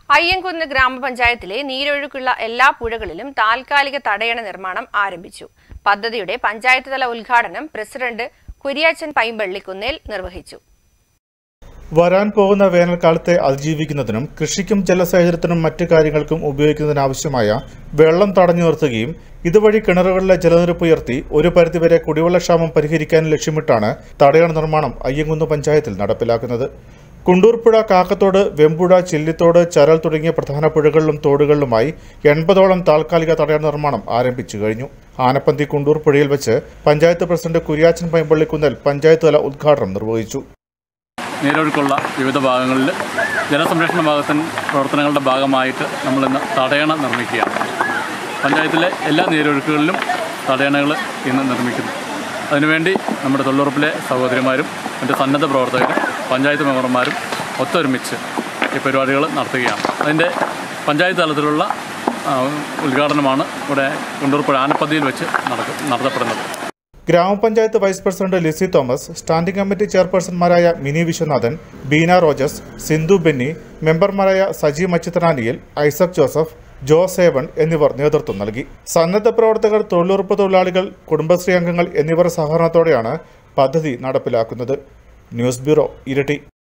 അയ്യൻകുന്ന് ഗ്രാമപഞ്ചായത്തിലെ നീരൊഴുക്കുള്ള എല്ലാ പുഴകളിലും താൽക്കാലിക തടയണ നിർമ്മാണം ആരംഭിച്ചു പദ്ധതിയുടെ പഞ്ചായത്ത് തല ഉദ്ഘാടനം പ്രസിഡന്റ് കുര്യാച്ചൻ പൈമ്പള്ളിക്കുന്നേൽ നിർവഹിച്ചു വരാൻ പോകുന്ന വേനൽക്കാലത്തെ അതിജീവിക്കുന്നതിനും കൃഷിക്കും ജലസേചനത്തിനും മറ്റു കാര്യങ്ങൾക്കും ഉപയോഗിക്കുന്നതിനാവശ്യമായ വെള്ളം തടഞ്ഞു നിർത്തുകയും ഇതുവഴി കിണറുകളിലെ ജലനിരപ്പ് ഉയർത്തി ഒരു പരിധിവരെ കുടിവെള്ളക്ഷാമം പരിഹരിക്കാൻ ലക്ഷ്യമിട്ടാണ് തടയണ നിർമ്മാണം അയ്യങ്കുന്ന് പഞ്ചായത്തിൽ നടപ്പിലാക്കുന്നത് കുണ്ടൂർപ്പുഴ കാക്കത്തോട് വെമ്പുഴ ചില്ലിത്തോട് ചരൽ തുടങ്ങിയ പ്രധാന പുഴകളിലും തോടുകളിലുമായി എൺപതോളം താൽക്കാലിക തടയണ നിർമ്മാണം ആരംഭിച്ചു കഴിഞ്ഞു ആനപ്പന്തി കുണ്ടൂർ പുഴയിൽ വെച്ച് പഞ്ചായത്ത് പ്രസിഡന്റ് കുര്യാച്ചൻ പൈമ്പള്ളിക്കുന്നൽ പഞ്ചായത്ത് തല ഉദ്ഘാടനം നിർവഹിച്ചു നീരൊഴുക്കുള്ള വിവിധ ഭാഗങ്ങളിൽ ജലസംരക്ഷണ ഭാഗത്തിന് പ്രവർത്തനങ്ങളുടെ ഭാഗമായിട്ട് നമ്മളിന്ന് തടയണ നിർമ്മിക്കുകയാണ് പഞ്ചായത്തിലെ എല്ലാ നീരൊഴുക്കുകളിലും തടയണകൾ ഇന്ന് നിർമ്മിക്കുന്നു അതിനുവേണ്ടി നമ്മുടെ തൊഴിലുറപ്പിലെ സഹോദരിമാരും മറ്റ് സന്നദ്ധ പ്രവർത്തകരും പഞ്ചായത്ത് മെമ്പർമാരും ഒത്തൊരുമിച്ച് ഈ പരിപാടികൾ നടത്തുകയാണ് അതിൻ്റെ പഞ്ചായത്ത് തലത്തിലുള്ള ആ, ഉദ്ഘാടനമാണ് ഇവിടെ കുണ്ടൂർപ്പുഴ ആനപ്പതിയിൽ വെച്ച് നടക്കും നടത്തപ്പെടുന്നത് grama panchayat vice president Lissy Thomas standing committee ചെയർപേഴ്സൺമാരായ മിനി വിശ്വനാഥൻ ബീന റോജസ് സിന്ധു ബെന്നി മെമ്പർമാരായ സജി മച്ചിത്തനാനിയിൽ ഐസക് ജോസഫ് ജോ സേവൺ എന്നിവർ നേതൃത്വം നൽകി സന്നദ്ധ പ്രവർത്തകർ തൊഴിലുറപ്പ് തൊഴിലാളികൾ കുടുംബശ്രീ അംഗങ്ങൾ എന്നിവർ സഹകരണത്തോടെയാണ് പദ്ധതി നടപ്പിലാക്കുന്നത് ന്യൂസ് ബ്യൂറോ ഇരട്ടി